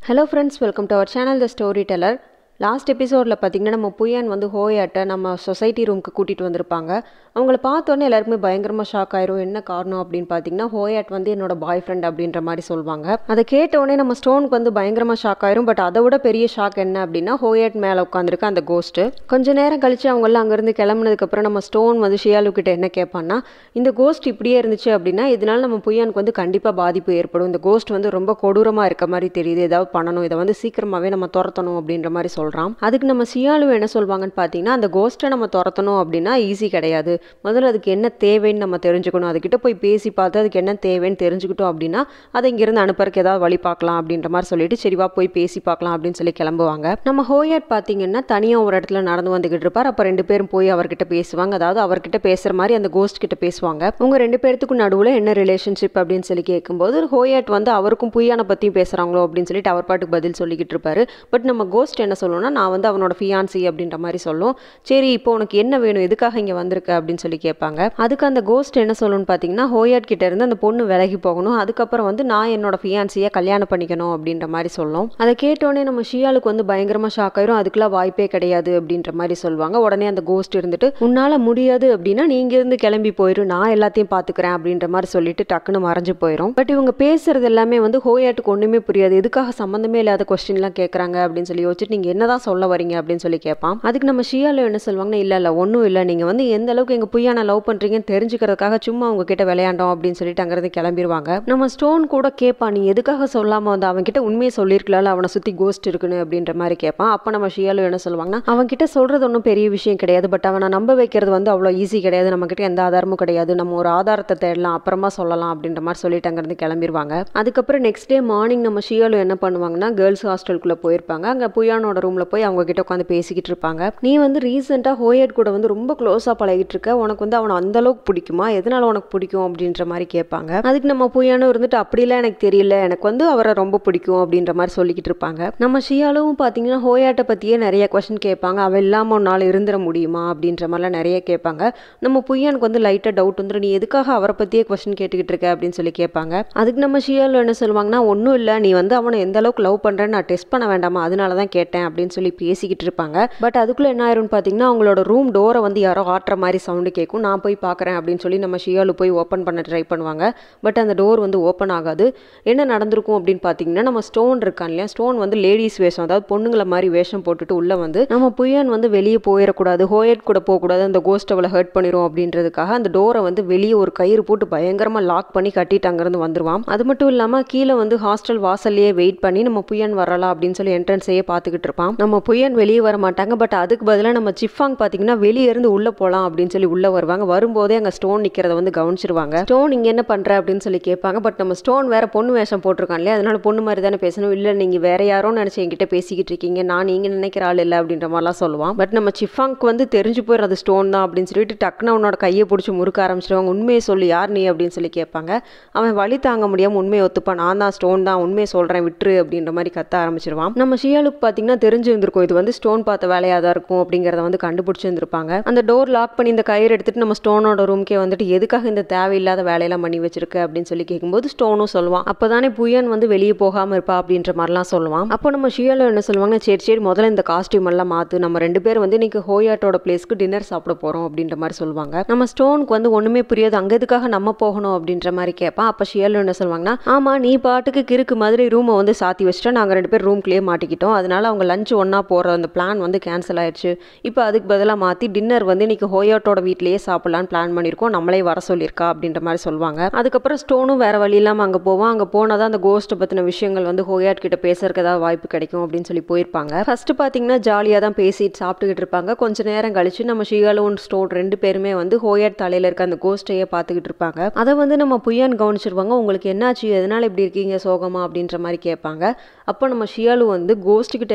hello friends welcome to our channel the story teller last எபிசோடில் பார்த்தீங்கன்னா நம்ம புயன் வந்து ஹோயாட்டை நம்ம சொசைட்டி ரூமுக்கு கூட்டிகிட்டு வந்திருப்பாங்க அவங்கள பார்த்தோன்னே எல்லாருக்குமே பயங்கரமாக ஷாக் ஆயிரும் என்ன காரணம் அப்படின்னு பார்த்தீங்கன்னா ஹோயாட் வந்து என்னோட பாய் ஃப்ரெண்ட் அப்படின்ற மாதிரி சொல்லுவாங்க அதை கேட்டோடனே நம்ம ஸ்டோனுக்கு வந்து பயங்கரமாக ஷாக் ஆயிரும் பட் அதை விட பெரிய ஷாக் என்ன அப்படின்னா ஹோயாட் மேலே உட்காந்துருக்க அந்த கோஸ்ட்டு கொஞ்ச நேரம் கழிச்சு அவங்கெல்லாம் அங்கேருந்து கிளம்புனதுக்கப்புறம் நம்ம ஸ்டோன் வந்து ஷியாலு கிட்ட என்ன கேட்பான்னா இந்த கோஸ்ட் இப்படியே இருந்துச்சு அப்படின்னா இதனால நம்ம புயானுக்கு வந்து கண்டிப்பாக பாதிப்பு ஏற்படும் இந்த கோஸ்ட் வந்து ரொம்ப கொடூரமாக இருக்க மாதிரி தெரியுது ஏதாவது பண்ணணும் இதை வந்து சீக்கிரமாகவே நம்ம துரத்தணும் அப்படின்ற மாதிரி சொல்கிறான் அதுக்கு நம்ம சியாலு என்ன சொல்வாங்கன்னு பார்த்தீங்கன்னா அந்த கோஸ்ட்டை நம்ம துரத்தணும் அப்படின்னா ஈஸி கிடையாது முதல்ல அதுக்கு என்ன தேவைன்னு நம்ம தெரிஞ்சுக்கணும் அதுக்கிட்ட போய் பேசி பார்த்து அதுக்கு என்ன தேவைன்னு தெரிஞ்சுக்கிட்டோம் அப்படின்னா அதை இங்கேருந்து அனுப்புறதுக்கு ஏதாவது வழி பார்க்கலாம் அப்படின்ற மாதிரி சொல்லிட்டு சரிவா போய் பேசி பார்க்கலாம் அப்படின்னு சொல்லி கிளம்புவாங்க நம்ம ஹோயாட் பார்த்தீங்கன்னா தனியாக ஒரு இடத்துல நடந்து வந்துகிட்டு இருப்பார் அப்போ ரெண்டு பேரும் போய் அவர்கிட்ட பேசுவாங்க அதாவது அவர்கிட்ட பேசுகிற மாதிரி அந்த கோஸ்ட் கிட்ட பேசுவாங்க உங்க ரெண்டு பேர்த்துக்கும் நடுவில் என்ன ரிலேஷன்ஷிப் அப்படின்னு சொல்லி கேட்கும்போது ஹோயாட் வந்து அவருக்கும் புய்யான பற்றியும் பேசுகிறாங்களோ அப்படின்னு சொல்லிட்டு அவர் பாட்டுக்கு பதில் சொல்லிக்கிட்டு இருப்பாரு பட் நம்ம கோஸ்ட் என்ன சொல்லணும்னா நான் வந்து அவனோட ஃபியான்சி அப்படின்ற மாதிரி சொல்லும் சரி இப்போ உனக்கு என்ன வேணும் எதுக்காக இங்கே வந்திருக்க அப்படின்னு சொல்லி கேட்பாங்க அதுக்கு அந்த கோஸ்ட் என்ன சொல்லணும்னு பார்த்தீங்கன்னா ஹோயாட் கிட்ட இருந்து அந்த பொண்ணு விலகி போகணும் அதுக்கப்புறம் வந்து நான் என்னோட ஃபியான்சியை கல்யாணம் பண்ணிக்கணும் அப்படின்ற மாதிரி சொல்லும் அதை கேட்டோடனே நம்ம ஷியாலுக்கு வந்து பயங்கரமாக ஷாக் ஆயிரும் அதுக்கெல்லாம் வாய்ப்பே கிடையாது அப்படின்ற மாதிரி சொல்லுவாங்க உடனே அந்த கோஸ்ட் இருந்துட்டு உன்னால் முடியாது அப்படின்னா நீங்க இருந்து கிளம்பி போயிரு நான் எல்லாத்தையும் பார்த்துக்கிறேன் அப்படின்ற மாதிரி சொல்லிட்டு டக்குன்னு மறைஞ்சு போயிடும் பட் இவங்க பேசுறது எல்லாமே வந்து ஹோயாட்டுக்கு ஒன்றுமே புரியாது எதுக்காக சம்மந்தமே இல்லாத கொஸ்டின்லாம் கேட்குறாங்க அப்படின்னு சொல்லி யோசிச்சுட்டு நீங்கள் என்னதான் சொல்ல வரீங்க அப்படின்னு சொல்லி கேட்பான் அதுக்கு நம்ம ஷியாலு என்ன சொல்லுவாங்கன்னா இல்லை இல்லை ஒன்றும் இல்லை நீங்கள் வந்து எந்த அளவுக்கு எங்கள் புய்யான லவ் பண்ணுறீங்கன்னு தெரிஞ்சுக்கிறதுக்காக சும்மா உங்ககிட்ட விளையாண்டோம் அப்படின்னு சொல்லிட்டு அங்கேருந்து கிளம்பிடுவாங்க நம்ம ஸ்டோன் கூட கேட்பான் நீ எதுக்காக சொல்லாமல் வந்து அவன்கிட்ட உண்மையை சொல்லியிருக்கலாம்ல அவனை சுற்றி கோஸ்ட் இருக்குன்னு அப்படின்ற மாதிரி கேட்பான் அப்போ நம்ம ஷியாலு என்ன சொல்லுவாங்கன்னா அவன்கிட்ட சொல்கிறது ஒன்றும் பெரிய விஷயம் கிடையாது பட் அவனை நம்ப வைக்கிறது வந்து அவ்வளோ ஈஸி கிடையாது நம்மக்கிட்ட எந்த ஆதாரமும் கிடையாது நம்ம ஒரு ஆதாரத்தை தேடலாம் அப்புறமா சொல்லலாம் அப்படின்ற மாதிரி சொல்லிட்டு அங்கேருந்து கிளம்பிடுவாங்க அதுக்கப்புறம் நெக்ஸ்ட் டே மார்னிங் நம்ம ஷியாலு என்ன பண்ணுவாங்கன்னா கேர்ள்ஸ் ஹாஸ்டலுக்குள்ளே போயிருப்பாங்க அங்கே புயானோட ரூமில் போய் அவங்க கிட்ட உட்காந்து பேசிக்கிட்டு இருப்பாங்க நீ வந்து ரீசெண்டாக ஹோயட் கூட வந்து ரொம்ப க்ளோஸாக பழகிட்டு இருக்க உனக்கு வந்து அவனை அந்த அளவுக்கு பிடிக்குமா எதனால உனக்கு பிடிக்கும் அப்படின்ற மாதிரி கேட்பாங்க அதுக்கு நம்ம புயானோ இருந்துட்டு அப்படிலாம் எனக்கு தெரியல எனக்கு வந்து அவரை ரொம்ப பிடிக்கும் அப்படின்ற மாதிரி சொல்லிக்கிட்டு இருப்பாங்க நம்ம ஷியாலும் பார்த்தீங்கன்னா ஹோயாட்டை பற்றியே நிறைய கொஸ்டின் கேட்பாங்க அவள் இல்லாமல் ஒரு நாள் இருந்துட முடியுமா அப்படின்ற மாதிரிலாம் நிறைய கேட்பாங்க நம்ம புய்யானுக்கு வந்து லைட்டாக டவுட் வந்துடும் நீ எதுக்காக அவரை பற்றியே கொஸ்டின் கேட்டுக்கிட்டு இருக்க அப்படின்னு சொல்லி கேட்பாங்க அதுக்கு நம்ம ஷியாலு என்ன சொல்லுவாங்கன்னா ஒன்றும் இல்லை நீ வந்து அவனை எந்த அளவுக்கு லவ் பண்ணுறேன்னு நான் டெஸ்ட் பண்ண வேண்டாமா அதனால தான் கேட்டேன் அப்படின்னு சொல்லி பேசிக்கிட்டு இருப்பாங்க பட் அதுக்குள்ளே என்ன ஆயிரும்னு பார்த்தீங்கன்னா அவங்களோட ரூம் டோரை வந்து யாரோ ஆட்டுற மாதிரி சவுண்டு கேட்கும் நான் போய் பார்க்குறேன் அப்படின்னு சொல்லி நம்ம ஷியாலு போய் ஓப்பன் பண்ண ட்ரை பண்ணுவாங்க பட் அந்த டோர் வந்து ஓப்பன் ஆகாது என்ன நடந்திருக்கும் அப்படின்னு பார்த்தீங்கன்னா நம்ம ஸ்டோன் இருக்கான் இல்லையா ஸ்டோன் வந்து லேடிஸ் வேஷம் அதாவது பொண்ணுங்களை மாதிரி வேஷம் போட்டுட்டு உள்ளே வந்து நம்ம புயன் வந்து வெளியே போயிடக்கூடாது ஹோயட் கூட போகக்கூடாது அந்த கோஸ்ட் அவளை ஹர்ட் பண்ணிடும் அப்படின்றதுக்காக அந்த டோரை வந்து வெளியே ஒரு கயிறு போட்டு பயங்கரமாக லாக் பண்ணி கட்டிட்டு அங்கேருந்து வந்துருவான் அது மட்டும் இல்லாமல் கீழே வந்து ஹாஸ்டல் வாசல்லையே வெயிட் பண்ணி நம்ம புயன் வரலாம் அப்படின்னு சொல்லி என்ட்ரன்ஸையே பார்த்துக்கிட்டு இருப்பான் நம்ம புயன் வெளியே வர மாட்டாங்க பட் அதுக்கு பதிலாக நம்ம சிஃபாங் பார்த்தீங்கன்னா வெளியே இருந்து உள்ளே போகலாம் அப்படின்னு சொல்லி உள்ளே வருவாங்க வரும்போதே அங்கே ஸ்டோன் நிற்கிறத வந்து கவனிச்சிருவாங்க ஸ்டோன் இங்கே என்ன பண்ணுற அப்படின்னு சொல்லி கேட்பாங்க பட் நம்ம ஸ்டோன் வேற பொண்ணு வேஷம் போட்டிருக்கான் இல்லையா அதனால பொண்ணு மாதிரி தானே பேசணும் இல்லை நீங்கள் வேற யாரோ நினச்சி என்கிட்ட பேசிக்கிட்டு இருக்கீங்க நான் நீங்கள் நினைக்கிற ஆள் இல்லை அப்படின்ற மாதிரிலாம் சொல்லுவான் பட் நம்ம சிஃபாங்க்கு வந்து தெரிஞ்சு போயிடும் அது ஸ்டோன் தான் அப்படின்னு சொல்லிட்டு டக்குன்னு அவனோட கையை பிடிச்சி முறுக்க ஆரம்பிச்சிருவாங்க உண்மையை சொல்லி யார் நீ அப்படின்னு சொல்லி கேட்பாங்க அவன் வழி தாங்க முடியாமல் உண்மையை ஒத்துப்பான் நான் தான் ஸ்டோன் தான் உண்மையை சொல்கிறேன் விட்டுரு அப்படின்ற மாதிரி கத்த ஆரம்பிச்சிருவான் நம்ம ஷியாலுக்கு பார்த்தீங்கன்னா தெரிஞ்சு இருந்திருக்கும் இது வந்து ஸ்டோன் பார்த்த வேலையாக தான் இருக்கும் அப்படிங்கிறத வந்து கண்டுபிடிச்சிருந்திருப்பாங்க அந்த டோர் லாக் பண்ணி இந்த கயிறு எடுத்துட்டு நம்ம ஸ்டோனோட ரூம்க்கே வந்துட்டு எதுக்காக இந்த தேவையில்லாத வேலையெல்லாம் பண்ணி வச்சிருக்க அப்படின்னு சொல்லி கேட்கும்போது ஸ்டோனும் சொல்லுவான் அப்போதானே புயன் வந்து வெளியே போகாமல் இருப்பா அப்படின்ற மாதிரிலாம் சொல்லுவான் அப்போ நம்ம ஷியாலோ என்ன சொல்லுவாங்க சரி சரி முதல்ல இந்த காஸ்டியூம் எல்லாம் மாற்று நம்ம ரெண்டு பேர் வந்து இன்னைக்கு ஹோயாட்டோட பிளேஸ்க்கு டின்னர் சாப்பிட போகிறோம் அப்படின்ற மாதிரி சொல்லுவாங்க நம்ம ஸ்டோனுக்கு வந்து ஒன்றுமே புரியாது அங்கே எதுக்காக நம்ம போகணும் அப்படின்ற மாதிரி கேட்பான் அப்போ ஷியாலோ என்ன சொல்லுவாங்கன்னா ஆமாம் நீ பாட்டுக்கு கிறுக்கு மாதிரி ரூமை வந்து சாத்தி வச்சுட்டா நாங்கள் ரெண்டு பேர் ரூம்குள்ளேயே மாட்டிக்கிட்டோம் அதனால அவங்க லஞ்ச் ஒன்றா போகிற அந்த பிளான் வந்து கேன்சல் ஆயிடுச்சு இப்போ அதுக்கு பதிலாக மாற்றி டின்னர் வந்து இன்னைக்கு ஹோயாட்டோட வீட்லேயே சாப்பிடலான்னு பிளான் பண்ணியிருக்கோம் நம்மளே வர சொல்லியிருக்கா அப்படின்ற மாதிரி சொல்லுவாங்க அதுக்கப்புறம் ஸ்டோனும் வேற வழி இல்லாமல் அங்கே போவான் அங்கே போனால் தான் அந்த கோஸ்ட்டை பற்றின விஷயங்கள் வந்து ஹோயாட் கிட்ட பேசுறதுக்கு ஏதாவது வாய்ப்பு கிடைக்கும் அப்படின்னு சொல்லி போயிருப்பாங்க ஃபர்ஸ்ட் பார்த்தீங்கன்னா ஜாலியாக தான் பேசிட்டு சாப்பிட்டுக்கிட்டு இருப்பாங்க கொஞ்ச நேரம் கழிச்சு நம்ம ஷிகாலும் ஸ்டோன் ரெண்டு பேருமே வந்து ஹோயாட் தலையில் இருக்க அந்த கோஸ்ட்டையே பார்த்துக்கிட்டு இருப்பாங்க அதை வந்து நம்ம புய்யான் கவனிச்சிருவாங்க உங்களுக்கு என்னாச்சு எதனால இப்படி இருக்கீங்க சோகமா அப்படின்ற மாதிரி கேட்பாங்க அப்போ நம்ம ஷியாலு வந்து கோஸ்ட் கிட்ட என்ன கேட்பாங்க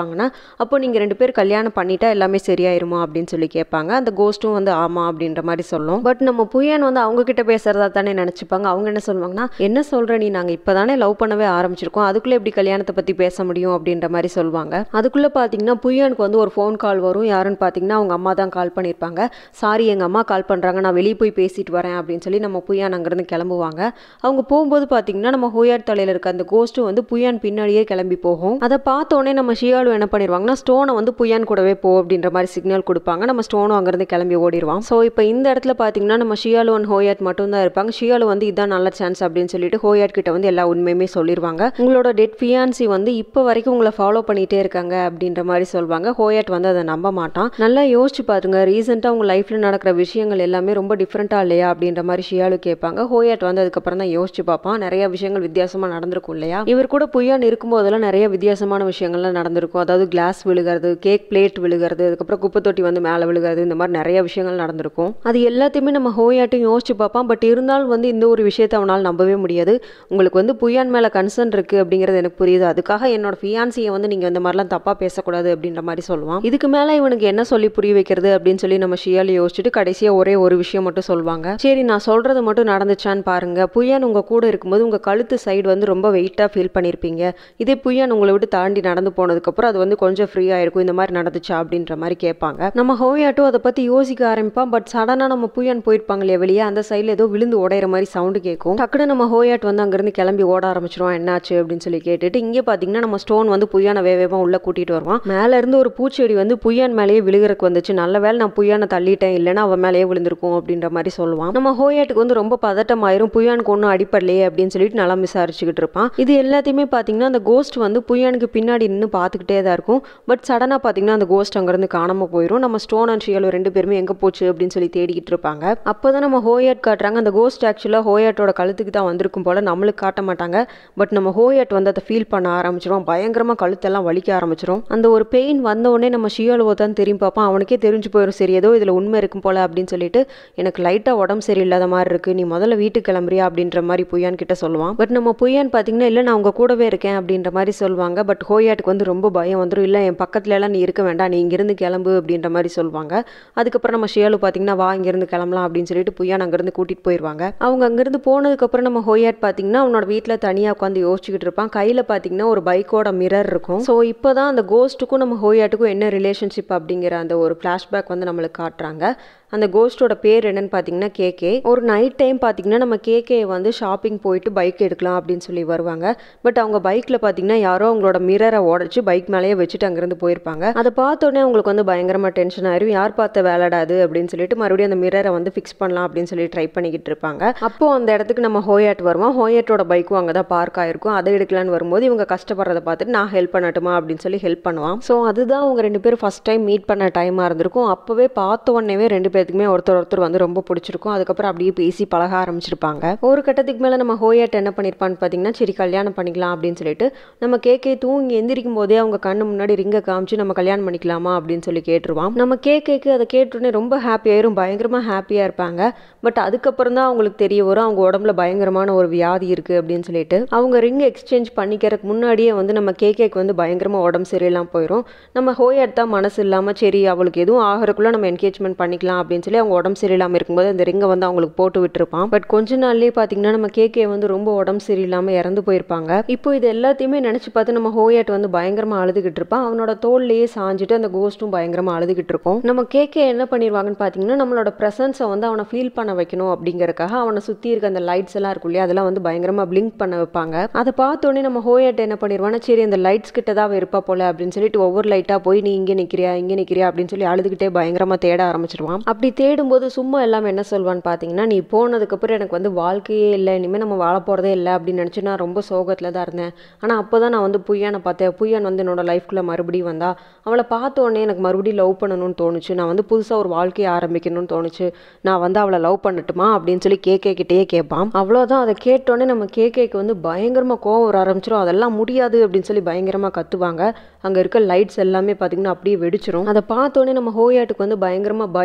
கேட்பாங்கன்னா அப்போ நீங்கள் ரெண்டு பேர் கல்யாணம் பண்ணிட்டா எல்லாமே சரியாயிருமா அப்படின்னு சொல்லி கேட்பாங்க அந்த கோஸ்ட்டும் வந்து ஆமாம் அப்படின்ற மாதிரி சொல்லும் பட் நம்ம புயன் வந்து அவங்க கிட்ட பேசுறதா தானே நினச்சிப்பாங்க அவங்க என்ன சொல்லுவாங்கன்னா என்ன சொல்கிற நீ நாங்கள் இப்போ தானே லவ் பண்ணவே ஆரம்பிச்சிருக்கோம் அதுக்குள்ளே எப்படி கல்யாணத்தை பற்றி பேச முடியும் அப்படின்ற மாதிரி சொல்லுவாங்க அதுக்குள்ளே பார்த்தீங்கன்னா புயனுக்கு வந்து ஒரு ஃபோன் கால் வரும் யாருன்னு பார்த்தீங்கன்னா அவங்க அம்மா தான் கால் பண்ணியிருப்பாங்க சாரி எங்கள் அம்மா கால் பண்ணுறாங்க நான் வெளியே போய் பேசிட்டு வரேன் அப்படின்னு சொல்லி நம்ம புயான் அங்கேருந்து கிளம்புவாங்க அவங்க போகும்போது பார்த்தீங்கன்னா நம்ம ஹோயாட் தலையில் இருக்க அந்த கோஸ்ட்டும் வந்து புயான் பின்னாடியே கிளம்பி போகும் அதை பார்த்தோன்னே நம்ம ஷியாலு என்ன பண்ணிடுவாங்கன்னா ஸ்டோனை வந்து புயான் கூடவே போ அப்படின்ற மாதிரி சிக்னல் கொடுப்பாங்க நம்ம ஸ்டோனும் அங்கேருந்து கிளம்பி ஓடிடுவான் ஸோ இப்போ இந்த இடத்துல பார்த்தீங்கன்னா நம்ம ஷியாலு அண்ட் ஹோயாட் மட்டும் தான் இருப்பாங்க ஷியாலு வந்து இதான் நல்ல சான்ஸ் அப்படின்னு சொல்லிட்டு ஹோயாட் கிட்ட வந்து எல்லா உண்மையுமே சொல்லிடுவாங்க உங்களோட டெட் ஃபியான்சி வந்து இப்போ வரைக்கும் உங்களை ஃபாலோ பண்ணிட்டே இருக்காங்க அப்படின்ற மாதிரி சொல்லுவாங்க ஹோயாட் வந்து அதை நம்ப மாட்டான் நல்லா யோசிச்சு பாருங்க ரீசெண்டாக உங்கள் லைஃப்பில் நடக்கிற விஷயங்கள் எல்லாமே ரொம்ப டிஃப்ரெண்ட்டாக இல்லையா அப்படின்ற மாதிரி ஷியாலு கேட்பாங்க ஹோயாட் வந்து அதுக்கப்புறம் தான் யோசிச்சு பார்ப்பான் நிறைய விஷயங்கள் வித்தியாசமாக நடந்திருக்கும் இல்லையா இவர் கூட புயான் இருக்கும்போதெல்லாம் நிறைய வித்தியாசமான விஷயங்கள்லாம் நடந்திருக்கும் அதாவது கிளாஸ் விழுகிறது கேக் பிளேட் விழுகிறது அதுக்கப்புறம் குப்பை தொட்டி வந்து மேலே விழுகிறது இந்த மாதிரி நிறைய விஷயங்கள் நடந்திருக்கும் அது எல்லாத்தையுமே நம்ம ஹோயாட்டும் யோசிச்சு பார்ப்பான் பட் இருந்தாலும் வந்து இந்த ஒரு விஷயத்தை அவனால் நம்பவே முடியாது உங்களுக்கு வந்து புயான் மேலே கன்சர்ன் இருக்குது அப்படிங்கிறது எனக்கு புரியுது அதுக்காக என்னோட ஃபியான்சியை வந்து நீங்கள் இந்த மாதிரிலாம் தப்பாக பேசக்கூடாது அப்படின்ற மாதிரி சொல்லுவான் இதுக்கு மேலே இவனுக்கு என்ன சொல்லி புரிய வைக்கிறது அப்படின்னு சொல்லி நம்ம ஷியாலி யோசிச்சுட்டு கடைசியாக ஒரே ஒரு விஷயம் மட்டும் சொல்லுவாங்க சரி நான் சொல்கிறது மட்டும் நடந்துச்சான்னு பாருங்க புயான் உங்கள் கூட இருக்கும்போது உங்கள் கழுத்து சைடு வந்து ரொம்ப வெயிட்டாக ஃபீல் பண்ணியிருப்பீங்க இதே புயான் உங்களை விட்டு தாண்டி நடந்து போனதுக்கப்புறம் அது வந்து கொஞ்சம் ஃப்ரீயாக இருக்கும் இந்த மாதிரி நடந்துச்சா அப்படின்ற மாதிரி கேட்பாங்க நம்ம ஹோயாட்டும் அதை பற்றி யோசிக்க ஆரம்பிப்பான் பட் சடனாக நம்ம புயான் போயிருப்பாங்க இல்லையா வெளியே அந்த சைடில் ஏதோ விழுந்து உடையிற மாதிரி சவுண்டு கேட்கும் டக்குனு நம்ம ஹோயாட் வந்து அங்கேருந்து கிளம்பி ஓட ஆரம்பிச்சிருவோம் என்னாச்சு அப்படின்னு சொல்லி கேட்டுட்டு இங்கே பார்த்தீங்கன்னா நம்ம ஸ்டோன் வந்து புயானை வேகமாக உள்ளே கூட்டிகிட்டு வருவான் மேலே இருந்து ஒரு பூச்செடி வந்து புயான் மேலேயே விழுகிறதுக்கு வந்துச்சு நல்ல வேளை நான் புயானை தள்ளிட்டேன் இல்லைன்னா அவன் மேலேயே விழுந்திருக்கும் அப்படின்ற மாதிரி சொல்லுவான் நம்ம ஹோயாட்டுக்கு வந்து ரொம்ப பதட்டமாயிரும் புயானுக்கு ஒன்றும் அடிப்படலையே அப்படின்னு சொல்லிட்டு நல்லா விசாரிச்சுக்கிட்டு இருப்பான் இது எல்லாத்தையுமே பார்த்தீங்கன்னா அந்த கோஸ்ட் வந்து புயானுக்கு பின்னாடி நின்று பார்த்துக்கிட்டே தான் இருக்கும் பட் சடனாக பார்த்தீங்கன்னா அந்த கோஸ்ட் அங்கேருந்து காணாமல் போயிடும் நம்ம ஸ்டோன் அண்ட் ஷியலோ ரெண்டு பேருமே எங்கே போச்சு அப்படின்னு சொல்லி தேடிக்கிட்டு இருப்பாங்க அப்போ தான் நம்ம ஹோயாட் காட்டுறாங்க அந்த கோஸ்ட் ஆக்சுவலாக ஹோயாட்டோட கழுத்துக்கு தான் வந்திருக்கும் போல் நம்மளுக்கு காட்ட மாட்டாங்க பட் நம்ம ஹோயாட் வந்து அதை ஃபீல் பண்ண ஆரம்பிச்சிரும் பயங்கரமாக கழுத்தெல்லாம் வலிக்க ஆரம்பிச்சிரும் அந்த ஒரு பெயின் வந்த உடனே நம்ம ஷியோலோ தான் திரும்பி பார்ப்பான் அவனுக்கே தெரிஞ்சு போயிடும் சரி ஏதோ இதில் உண்மை இருக்கும் போல அப்படின்னு சொல்லிட்டு எனக்கு லைட்டாக உடம்பு சரியில்லாத மாதிரி இருக்குது நீ முதல்ல வீட்டுக்கு கிளம்புறியா அப்படின்ற மாதிரி புயான் கிட்ட சொல்லுவான் பட் நம்ம புயான் பார்த்தீங்கன்னா இல்லை நான் உங்க கூடவே இருக்கேன் அப்படின்ற மாதிரி சொல்லுவாங்க பட் ஹோயாட்டுக்கு வந்து ரொம்ப பயம் வந்துடும் இல்லை என் பக்கத்துல எல்லாம் நீ இருக்க வேண்டாம் நீ இங்கிருந்து கிளம்பு அப்படின்ற மாதிரி சொல்லுவாங்க அதுக்கப்புறம் நம்ம ஷியாலு பார்த்தீங்கன்னா வா இங்கிருந்து கிளம்பலாம் அப்படின்னு சொல்லிட்டு புயான் அங்கேருந்து கூட்டிகிட்டு போயிடுவாங்க அவங்க அங்கேருந்து போனதுக்கப்புறம் நம்ம ஹோயாட் பார்த்தீங்கன்னா அவனோட வீட்டில் தனியாக உட்காந்து யோசிச்சுக்கிட்டு இருப்பான் கையில் பார்த்தீங்கன்னா ஒரு பைக்கோட மிரர் இருக்கும் ஸோ இப்போ தான் அந்த கோஸ்ட்டுக்கும் நம்ம ஹோயாட்டுக்கும் என்ன ரிலேஷன்ஷிப் அப்படிங்கிற அந்த ஒரு ஃப்ளாஷ்பேக் வந்து நம்மளுக்கு காட்டுறாங்க அந்த கோஸ்ட்டோட பேர் என்னன்னு பார்த்தீங்கன்னா கேகே ஒரு நைட் டைம் பார்த்தீங்கன்னா நம்ம கேகே வந்து ஷாப்பிங் போயிட்டு பைக் எடுக்கலாம் அப்படின்னு சொல்லி வருவாங்க பட் அவங்க பைக்கில் பார்த்தீங்கன்னா யாரோ அவங்களோட மிரரை உடச்சி பைக் மேலேயே வச்சுட்டு அங்கேருந்து போயிருப்பாங்க அதை பார்த்தோன்னே அவங்களுக்கு வந்து பயங்கரமாக டென்ஷன் ஆயிரும் யார் பார்த்த வேலைடாது அப்படின்னு சொல்லிட்டு மறுபடியும் அந்த மிரரை வந்து ஃபிக்ஸ் பண்ணலாம் அப்படின்னு சொல்லி ட்ரை பண்ணிக்கிட்டு இருப்பாங்க அப்போ அந்த இடத்துக்கு நம்ம ஹோயாட் வருவோம் ஹோயாட்டோட பைக்கும் அங்கே தான் பார்க் ஆயிருக்கும் அதை எடுக்கலான்னு வரும்போது இவங்க கஷ்டப்படுறத பார்த்துட்டு நான் ஹெல்ப் பண்ணட்டுமா அப்படின்னு சொல்லி ஹெல்ப் பண்ணுவான் ஸோ அதுதான் அவங்க ரெண்டு பேரும் ஃபர்ஸ்ட் டைம் மீட் பண்ண டைமாக இருந்திருக்கும் அப்போவே பார்த்த உடனேவே ரெண்டு பேத்துக்குமே ஒருத்தர் ஒருத்தர் வந்து ரொம்ப பிடிச்சிருக்கும் அதுக்கப்புறம் அப்படியே பேசி பழக ஆரம்பிச்சிருப்பாங்க ஒரு கட்டத்துக்கு மேலே நம்ம ஹோயாட் என்ன பண்ணியிருப்பான்னு பார்த்தீங்கன்னா சரி கல்யாணம் பண்ணிக்கலாம் அப்படின்னு சொல்லிட்டு நம்ம கேக்கே தூங்கி எந்திரிக்கும் போதே அவங்க கண்ணு முன்னாடி ரிங்கை காமிச்சு நம்ம கல்யாணம் பண்ணிக்கலாமா அப்படின்னு சொல்லி கேட்டுருவான் நம்ம கேக்கேக்கு அதை கேட்டுடனே ரொம்ப ஹாப்பி ஆயிரும் பயங்கரமாக ஹாப்பியாக இருப்பாங்க பட் அதுக்கப்புறம் தான் அவங்களுக்கு தெரிய வரும் அவங்க உடம்புல பயங்கரமான ஒரு வியாதி இருக்குது அப்படின்னு சொல்லிட்டு அவங்க ரிங் எக்ஸ்சேஞ்ச் பண்ணிக்கிறதுக்கு முன்னாடியே வந்து நம்ம கேக்கேக்கு வந்து பயங்கரமாக உடம்பு சரியில்லாம போயிடும் நம்ம ஹோயாட் தான் மனசு இல்லாமல் சரி அவளுக்கு எதுவும் ஆகிறக்குள்ளே நம்ம என்கேஜ்மெண்ட் பண்ணிக்கலாம் அப்படின்னு சொல்லி அவங்க உடம்பு சரியில்லாமல் இருக்கும்போது அந்த ரிங்கை வந்து அவங்களுக்கு போட்டு விட்டுருப்பான் பட் கொஞ்ச நாள்லயே பார்த்தீங்கன்னா நம்ம கேகே வந்து ரொம்ப உடம்பு சரியில்லாமல் இறந்து போயிருப்பாங்க இப்போ இது எல்லாத்தையுமே நினச்சி பார்த்து நம்ம ஹோயாட் வந்து பயங்கரமாக அழுதுகிட்டு இருப்பான் அவனோட தோல்லையே சாஞ்சிட்டு அந்த கோஸ்ட்டும் பயங்கரமாக அழுதுகிட்டு இருக்கும் நம்ம கேகே என்ன பண்ணிடுவாங்கன்னு பார்த்தீங்கன்னா நம்மளோட ப்ரெசன்ஸை வந்து அவனை ஃபீல் பண்ண வைக்கணும் அப்படிங்கறக்காக அவனை சுற்றி இருக்க அந்த லைட்ஸ் எல்லாம் இருக்கும் இல்லையா அதெல்லாம் வந்து பயங்கரமாக பிளிங்க் பண்ண வைப்பாங்க அதை பார்த்தோன்னே நம்ம ஹோயாட் என்ன பண்ணிடுவானா சரி அந்த லைட்ஸ் கிட்ட தான் அவ இருப்பா போல அப்படின்னு சொல்லிட்டு ஒவ்வொரு லைட்டாக போய் நீ இங்கே நிற்கிறியா இங்கே நிற்கிறியா அப்படின்னு சொல்லி அழுதுகிட்டே பயங்கரமாக தேட ஆரம்பிச்சிருவான் அப்படி தேடும்போது சும்மா எல்லாம் என்ன சொல்வான்னு பார்த்தீங்கன்னா நீ போனதுக்கப்புறம் எனக்கு வந்து வாழ்க்கையே இல்லை இனிமேல் நம்ம வாழ போகிறதே இல்லை அப்படின்னு நினச்சி நான் ரொம்ப சோகத்தில் தான் இருந்தேன் ஆனால் அப்போ தான் நான் வந்து புய்யானை பார்த்தேன் புய்யான் வந்து என்னோட லைஃப்குள்ளே மறுபடியும் வந்தா அவளை பார்த்த உடனே எனக்கு மறுபடியும் லவ் பண்ணணும்னு தோணுச்சு நான் வந்து புதுசாக ஒரு வாழ்க்கையை ஆரம்பிக்கணும்னு தோணுச்சு நான் வந்து அவளை லவ் பண்ணட்டுமா அப்படின்னு சொல்லி கேக்கே கிட்டேயே கேட்பான் அவ்வளோதான் அதை கேட்டோடனே நம்ம கேக்கேக்கு வந்து பயங்கரமாக கோவம் வர ஆரம்பிச்சிடும் அதெல்லாம் முடியாது அப்படின்னு சொல்லி பயங்கரமாக கத்துவாங்க அங்கே இருக்க லைட்ஸ் எல்லாமே பார்த்தீங்கன்னா அப்படியே வெடிச்சிரும் அதை பார்த்தோன்னே நம்ம ஹோயாட்டுக்கு வந்து பயங்கரமாக பயம் வந்துடும்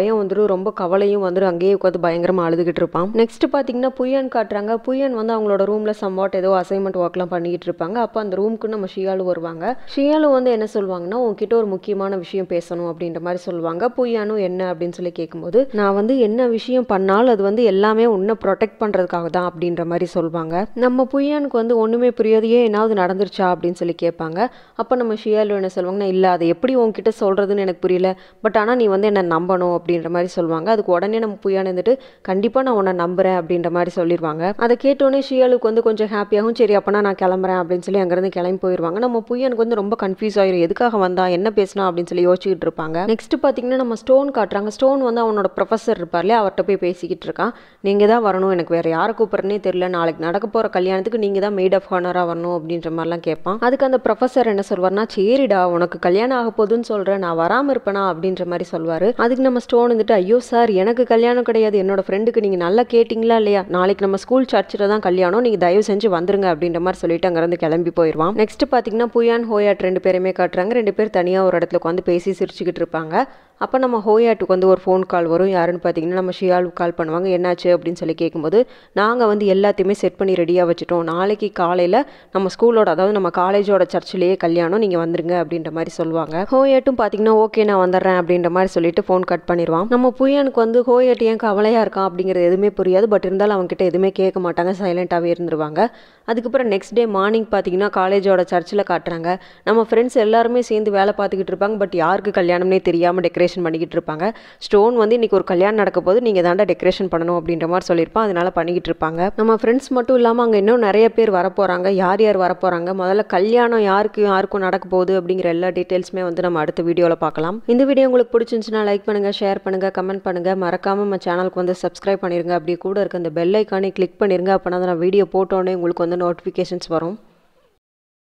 ஷியாலும் ரொம்ப கவலையும் வந்துட்டு அங்கேயே உட்காந்து பயங்கரமாக அழுதுகிட்டு இருப்பான் நெக்ஸ்ட் பார்த்தீங்கன்னா புயன் காட்டுறாங்க புயன் வந்து அவங்களோட ரூமில் சம்வாட் ஏதோ அசைன்மெண்ட் ஒர்க்லாம் பண்ணிக்கிட்டு இருப்பாங்க அப்போ அந்த ரூமுக்கு நம்ம ஷியாலு வருவாங்க ஷியாலு வந்து என்ன சொல்லுவாங்கன்னா உங்ககிட்ட ஒரு முக்கியமான விஷயம் பேசணும் அப்படின்ற மாதிரி சொல்லுவாங்க புயானும் என்ன அப்படின்னு சொல்லி கேட்கும்போது நான் வந்து என்ன விஷயம் பண்ணாலும் அது வந்து எல்லாமே உன்னை ப்ரொடெக்ட் பண்ணுறதுக்காக தான் அப்படின்ற மாதிரி சொல்லுவாங்க நம்ம புயானுக்கு வந்து ஒன்றுமே புரியாது ஏன் என்னாவது நடந்துருச்சா அப்படின்னு சொல்லி கேட்பாங்க அப்போ நம்ம ஷியாலு என்ன சொல்லுவாங்கன்னா இல்லை அதை எப்படி உங்ககிட்ட சொல்கிறதுன்னு எனக்கு புரியல பட் ஆனால் நீ வந்து என்னை நம்பணும் அப்படின்ற மாதிரி சொல்லுவாங்க அதுக்கு உடனே நம்ம புயான் வந்துட்டு கண்டிப்பாக நான் உன்னை நம்புறேன் அப்படின்ற மாதிரி சொல்லிடுவாங்க அதை கேட்டோன்னே ஷியாலுக்கு வந்து கொஞ்சம் ஹாப்பியாகவும் சரி அப்போனா நான் கிளம்புறேன் அப்படின்னு சொல்லி அங்கேருந்து கிளம்பி போயிடுவாங்க நம்ம புயனுக்கு வந்து ரொம்ப கன்ஃபியூஸ் ஆயிரும் எதுக்காக வந்தா என்ன பேசினா அப்படின்னு சொல்லி யோசிச்சுக்கிட்டு இருப்பாங்க நெக்ஸ்ட் பார்த்தீங்கன்னா நம்ம ஸ்டோன் காட்டுறாங்க ஸ்டோன் வந்து அவனோட ப்ரொஃபஸர் இருப்பார்ல அவர்கிட்ட போய் பேசிக்கிட்டு இருக்கான் நீங்கள் தான் வரணும் எனக்கு வேறு யாரை கூப்பிட்றனே தெரியல நாளைக்கு நடக்க போகிற கல்யாணத்துக்கு நீங்கள் தான் மெய்ட் ஆஃப் ஹானராக வரணும் அப்படின்ற மாதிரிலாம் கேட்பான் அதுக்கு அந்த ப்ரொஃபஸர் என்ன சொல்வார்னா சரிடா உனக்கு கல்யாணம் ஆக போகுதுன்னு சொல்கிறேன் நான் வராமல் இருப்பேனா அப்படின்ற மாதிரி சொல்வார் அதுக்கு நம்ம ஸ்டோன் வந்துட்டு ஐயோ சார் எனக்கு கல்யாணம் கிடையாது என்னோட ஃப்ரெண்டுக்கு நீங்கள் நல்லா கேட்டிங்களா இல்லையா நாளைக்கு நம்ம ஸ்கூல் சர்ச்சில் தான் கல்யாணம் நீங்கள் தயவு செஞ்சு வந்துருங்க அப்படின்ற மாதிரி சொல்லிட்டு அங்கேருந்து கிளம்பி போயிடுவான் நெக்ஸ்ட் பார்த்தீங்கன்னா புயான் ஹோயாட் ரெண்டு பேருமே காட்டுறாங்க ரெண்டு பேர் தனியாக ஒரு இடத்துல உட்காந்து பேசி சிரிச்சுக்கிட்டு இருப்பாங்க அப்போ நம்ம ஹோயாட்டுக்கு வந்து ஒரு ஃபோன் கால் வரும் யாருன்னு பார்த்தீங்கன்னா நம்ம ஷியாலுக்கு கால் பண்ணுவாங்க என்னாச்சு அப்படின்னு சொல்லி கேட்கும்போது நாங்கள் வந்து எல்லாத்தையுமே செட் பண்ணி ரெடியாக வச்சுட்டோம் நாளைக்கு காலையில் நம்ம ஸ்கூலோட அதாவது நம்ம காலேஜோட சர்ச்சிலேயே கல்யாணம் நீங்கள் வந்துருங்க அப்படின்ற மாதிரி சொல்லுவாங்க ஹோயாட்டும் பார்த்தீங்கன்னா ஓகே நான் வந்துடுறேன் அப்படின்ற மாதிரி சொல்லிட்டு ஃபோன் கட் பண்ணிடுவான் நம்ம புயனுக்கு வந்து ஹோயாட் ஏன் கவலையாக இருக்கான் அப்படிங்கிறது எதுவுமே புரியாது பட் இருந்தாலும் அவங்ககிட்ட எதுவுமே கேட்க மாட்டாங்க சைலண்ட்டாகவே இருந்துருவாங்க அதுக்கப்புறம் நெக்ஸ்ட் டே மார்னிங் பார்த்தீங்கன்னா காலேஜோட சர்ச்சில் காட்டுறாங்க நம்ம ஃப்ரெண்ட்ஸ் எல்லாருமே சேர்ந்து வேலை பார்த்துக்கிட்டு இருப்பாங்க பட் யாருக்கு கல்யாணம்னே தெரியாமல் டெக்கரேஷன் பண்ணிக்கிட்டு இருப்பாங்க ஸ்டோன் வந்து இன்னைக்கு ஒரு கல்யாணம் நடக்க போது நீங்கள் தாண்டா டெக்கரேஷன் பண்ணணும் அப்படின்ற மாதிரி சொல்லியிருப்பான் அதனால பண்ணிக்கிட்டு இருப்பாங்க நம்ம ஃப்ரெண்ட்ஸ் மட்டும் இல்லாமல் அங்கே இன்னும் நிறைய பேர் வரப்போகிறாங்க யார் யார் வரப்போகிறாங்க முதல்ல கல்யாணம் யாருக்கு யாருக்கும் நடக்க போகுது அப்படிங்கிற எல்லா டீட்டெயில்ஸுமே வந்து நம்ம அடுத்த வீடியோவில் பார்க்கலாம் இந்த வீடியோ உங்களுக்கு பிடிச்சிருந்துச்சுன்னா லைக் பண்ணுங்கள் ஷேர் பண்ணுங்கள் கமெண்ட் பண்ணுங்கள் மறக்காமல் நம்ம சேனலுக்கு வந்து சப்ஸ்கிரைப் பண்ணிருங்க அப்படியே கூட இருக்க அந்த பெல் ஐக்கானே கிளிக் பண்ணிருங்க அப்போனா நான் வீடியோ போட்டோன்னே உங்களுக்கு வந்து நோட்டிஃபிகேஷன்ஸ் வரும்